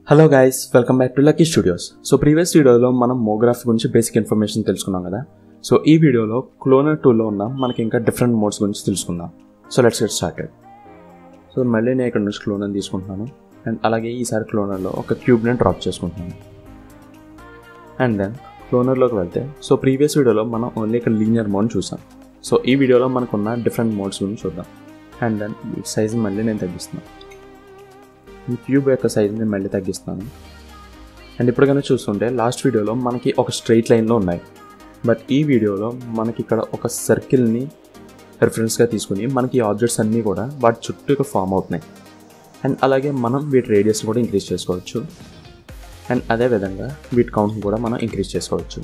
hello guys welcome back to lucky studios so previous వీడియోలో మనం మోగ్రాఫ్ గురించి బేసిక్ ఇన్ఫర్మేషన్ తెలుసుకున్నాం కదా సో ఈ వీడియోలో క్లోనర్ టూలో ఉన్న మనకి ఇంకా డిఫరెంట్ మోడ్స్ గురించి తెలుసుకుందాం so let's get started so మళ్ళీ నేను ఇక్కడ నుంచి క్లోనర్ తీసుకుంటున్నాను అండ్ అలాగే ఈసారి క్లోనర్లో ఒక క్యూబ్ని డ్రాప్ చేసుకుంటున్నాను అండ్ దెన్ క్లోనర్లోకి వెళ్తే సో ప్రీవియస్ వీడియోలో మనం ఓన్లీ ఇక్కడ లీనియర్ మోడ్ చూసాం సో ఈ వీడియోలో మనకున్న డిఫరెంట్ మోడ్స్ గురించి చూద్దాం అండ్ దెన్ సైజ్ మళ్ళీ నేను తగ్గిస్తున్నాను ఈ క్యూబ్ యొక్క సైజుని మళ్ళీ తగ్గిస్తాను అండ్ ఇప్పుడు కనుక చూస్తుంటే లాస్ట్ వీడియోలో మనకి ఒక స్ట్రైట్ లైన్లో ఉన్నాయి బట్ ఈ వీడియోలో మనకి ఇక్కడ ఒక సర్కిల్ని రెఫరెన్స్గా తీసుకుని మనకి ఈ ఆబ్జెక్ట్స్ అన్నీ కూడా వాటి చుట్టూ ఫామ్ అవుతున్నాయి అండ్ అలాగే మనం వీటి రేడియస్ కూడా ఇంక్రీజ్ చేసుకోవచ్చు అండ్ అదేవిధంగా వీటి కౌంట్ని కూడా మనం ఇంక్రీజ్ చేసుకోవచ్చు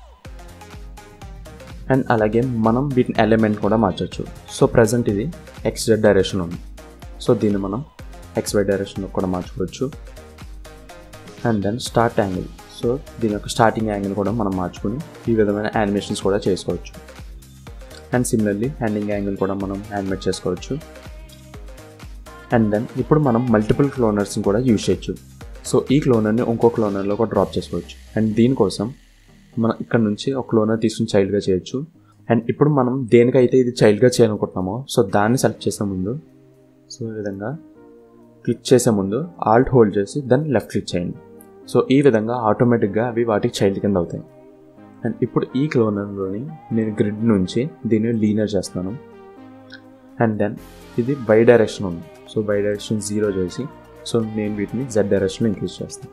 అండ్ అలాగే మనం వీటిని ఎలిమెంట్ కూడా మార్చవచ్చు సో ప్రజెంట్ ఇది ఎక్స్ జెడ్ డైరెక్షన్ ఉంది సో దీన్ని మనం ఎక్స్ వై డైరెక్షన్లో కూడా మార్చుకోవచ్చు and then start angle so దీని యొక్క స్టార్టింగ్ యాంగిల్ కూడా మనం మార్చుకుని ఈ విధమైన యానిమేషన్స్ కూడా చేసుకోవచ్చు అండ్ సిమిలర్లీ హ్యాండింగ్ యాంగిల్ కూడా మనం యానిమేట్ చేసుకోవచ్చు అండ్ దెన్ ఇప్పుడు మనం మల్టిపుల్ క్లోనర్స్ని కూడా యూజ్ చేయొచ్చు సో ఈ క్లోనర్ని ఇంకో క్లోనర్లో కూడా డ్రాప్ చేసుకోవచ్చు అండ్ దీనికోసం మనం ఇక్కడ నుంచి ఒక క్లోనర్ తీసుకుని చైల్డ్గా చేయొచ్చు అండ్ ఇప్పుడు మనం దేనికైతే ఇది చైల్డ్గా చేయాలనుకుంటున్నామో సో దాన్ని సెలెక్ట్ చేసే ముందు సో ఈ విధంగా క్లిక్ చేసే ముందు ఆల్ట్ హోల్డ్ చేసి దెన్ లెఫ్ట్ క్లిక్ చేయండి సో ఈ విధంగా ఆటోమేటిక్గా అవి వాటికి చైల్డ్ కింద అవుతాయి అండ్ ఇప్పుడు ఈ క్లోనర్లోని నేను గ్రిడ్ నుంచి దీన్ని లీనర్ చేస్తాను అండ్ దెన్ ఇది బై డైరెక్షన్ ఉంది సో బై డైరెక్షన్ జీరో చేసి సో నేను వీటిని జెడ్ డైరెక్షన్లో ఇంక్రీజ్ చేస్తాను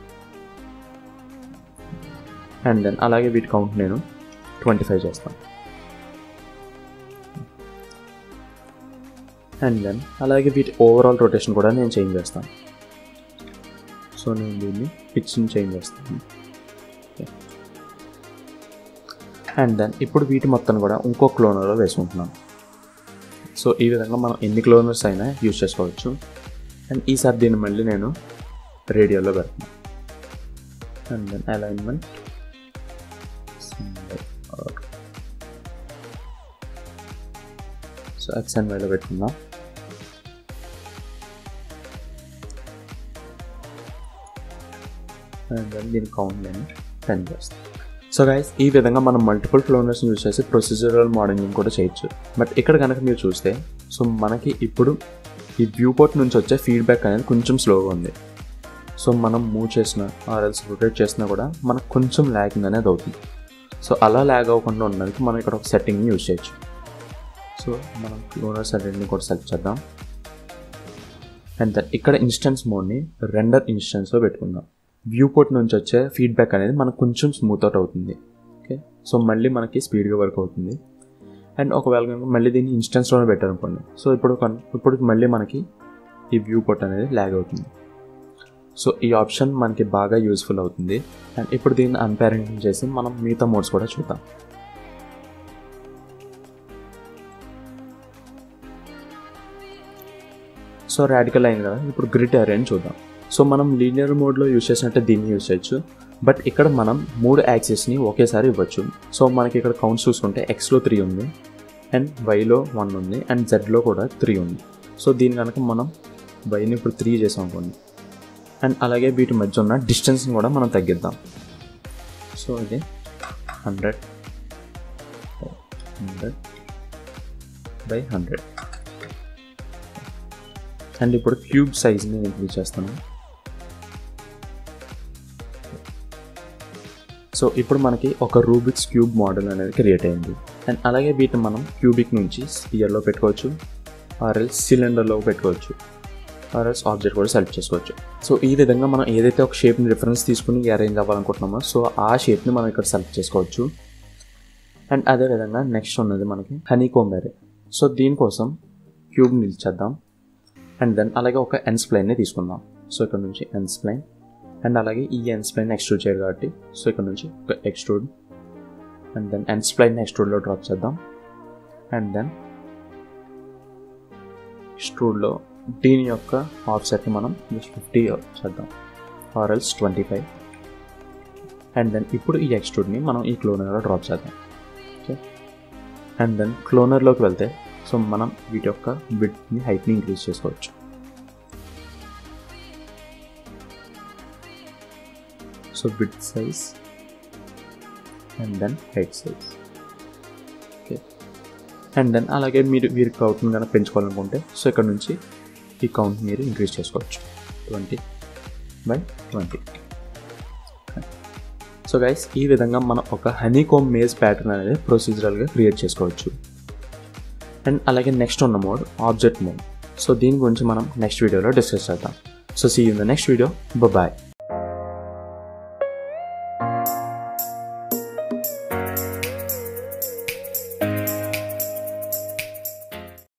అండ్ దెన్ అలాగే వీటి కౌంట్ నేను ట్వంటీ ఫైవ్ చేస్తాను అండ్ దెన్ అలాగే వీటి ఓవరాల్ రొటేషన్ కూడా నేను చేంజ్ చేస్తాను సో నేను దీన్ని పిచ్ని చేంజ్ చేస్తాను అండ్ దెన్ ఇప్పుడు వీటి మొత్తం కూడా ఇంకో క్లోనర్లో వేసుకుంటున్నాను సో ఈ విధంగా మనం ఎన్ని క్లోనర్స్ అయినా యూజ్ చేసుకోవచ్చు అండ్ ఈసారి దీన్ని మళ్ళీ నేను రేడియోలో పెడతాను and then alignment so X and వైలో పెట్టుకుందాం అండ్ దెన్ దీని కౌంట్ నేను టెన్ చేస్తాను సో గైస్ ఈ విధంగా మనం మల్టిపుల్ క్లోనర్స్ యూజ్ చేసి ప్రొసీజరల్ మోడలింగ్ కూడా చేయొచ్చు బట్ ఇక్కడ కనుక మీరు చూస్తే సో మనకి ఇప్పుడు ఈ వ్యూ పోర్ట్ నుంచి వచ్చే ఫీడ్బ్యాక్ అనేది కొంచెం స్లోగా ఉంది సో మనం మూవ్ చేసినా ఆర్ఎల్స్ రొటేట్ చేసినా కూడా మనకు కొంచెం ల్యాగింగ్ అనేది అవుతుంది సో అలా ల్యాగ్ అవ్వకుండా ఉండడానికి మనం ఇక్కడ ఒక సెట్టింగ్ని యూజ్ చేయొచ్చు సో మనం క్లోనర్ సెట్టింగ్ని కూడా సెలెక్ట్ చేద్దాం అండ్ దెన్ ఇక్కడ ఇన్స్టెన్స్ మోడ్ని రెండర్ ఇన్స్టెన్స్లో పెట్టుకుందాం వ్యూ పోర్ట్ నుంచి వచ్చే ఫీడ్బ్యాక్ అనేది మనకు కొంచెం స్మూత్ అవుట్ అవుతుంది ఓకే సో మళ్ళీ మనకి స్పీడ్గా వర్క్ అవుతుంది అండ్ ఒకవేళ కనుక మళ్ళీ దీన్ని ఇన్స్టెన్స్లోనే పెట్టారనుకోండి సో ఇప్పుడు ఇప్పుడు మళ్ళీ మనకి ఈ వ్యూ పోర్ట్ అనేది ల్యాగ్ అవుతుంది సో ఈ ఆప్షన్ మనకి బాగా యూస్ఫుల్ అవుతుంది అండ్ ఇప్పుడు దీన్ని అన్పారెంటింగ్ చేసి మనం మిగతా మోడ్స్ కూడా చూద్దాం సో రాడికల్ అయింది కదా ఇప్పుడు గ్రిడ్ అరేంజ్ చూద్దాం సో మనం లీనియర్ మోడ్లో యూజ్ చేసినట్టే దీన్ని యూజ్ చేయొచ్చు బట్ ఇక్కడ మనం మూడు యాక్సెస్ని ఒకేసారి ఇవ్వచ్చు సో మనకి ఇక్కడ కౌంట్స్ చూసుకుంటే ఎక్స్లో త్రీ ఉంది అండ్ వైలో వన్ ఉంది అండ్ జెడ్లో కూడా త్రీ ఉంది సో దీని కనుక మనం వైని ఇప్పుడు త్రీ చేసాం అనుకోండి అండ్ అలాగే వీటి మధ్య ఉన్న డిస్టెన్స్ని కూడా మనం తగ్గిద్దాం సో ఇది hundred hundred by hundred and ఇప్పుడు క్యూబ్ సైజ్ని ఇంక్రీజ్ చేస్తాను సో ఇప్పుడు మనకి ఒక రూబిక్స్ క్యూబ్ మోడల్ అనేది క్రియేట్ అయింది అండ్ అలాగే వీటిని మనం క్యూబిక్ నుంచి స్పియర్లో పెట్టుకోవచ్చు ఆర్ఎల్స్ సిలిండర్లో పెట్టుకోవచ్చు ఆర్ఎల్స్ ఆబ్జెక్ట్ కూడా సెలెక్ట్ చేసుకోవచ్చు సో ఈ విధంగా మనం ఏదైతే ఒక షేప్ని రిఫరెన్స్ తీసుకుని అరేంజ్ అవ్వాలనుకుంటున్నామో సో ఆ షేప్ని మనం ఇక్కడ సెలెక్ట్ చేసుకోవచ్చు అండ్ అదేవిధంగా నెక్స్ట్ ఉన్నది మనకి హనీ కోంబెరే సో దీనికోసం క్యూబ్ నిలిచేద్దాం అండ్ దెన్ అలాగే ఒక ఎన్స్ ప్లైన్ని తీసుకుందాం సో ఇక్కడ నుంచి ఎన్స్ ప్లైన్ అండ్ అలాగే ఈ ఎన్స్ ప్లైన్ ఎక్స్ట్రూడ్ చేయాలి కాబట్టి సో ఇక్కడ నుంచి ఒక ఎక్స్ట్రూడ్ అండ్ దెన్ ఎన్స్ ప్లైన్ ఎక్స్ట్రూడ్లో డ్రాప్ చేద్దాం అండ్ దెన్ ఎక్స్ట్రూడ్లో దీని యొక్క ఆఫ్సెట్ని మనం జస్ట్ ఫిఫ్టీ చేద్దాం ఆర్ఎల్స్ ట్వంటీ ఫైవ్ అండ్ దెన్ ఇప్పుడు ఈ ఎక్స్ట్రూడ్ని మనం ఈ క్లోనర్లో డ్రాప్ చేద్దాం ఓకే అండ్ దెన్ క్లోనర్లోకి వెళ్తే సో మనం వీటి యొక్క విడ్ని హైట్ని ఇంక్రీజ్ చేసుకోవచ్చు so width size and then height size okay and then అలాగే మీరు వీరి కౌంట్ని కనుక పెంచుకోవాలనుకుంటే సో ఇక్కడ నుంచి ఈ కౌంట్ మీరు ఇంక్రీజ్ చేసుకోవచ్చు twenty by twenty so guys ఈ విధంగా మనం ఒక హనీకోమ్ మేజ్ ప్యాటర్న్ అనేది ప్రొసీజరల్గా క్రియేట్ చేసుకోవచ్చు అండ్ అలాగే నెక్స్ట్ ఉన్న మోడ్ ఆబ్జెక్ట్ మోడ్ సో దీని గురించి మనం నెక్స్ట్ వీడియోలో డిస్కస్ చేద్దాం so see in the next video bye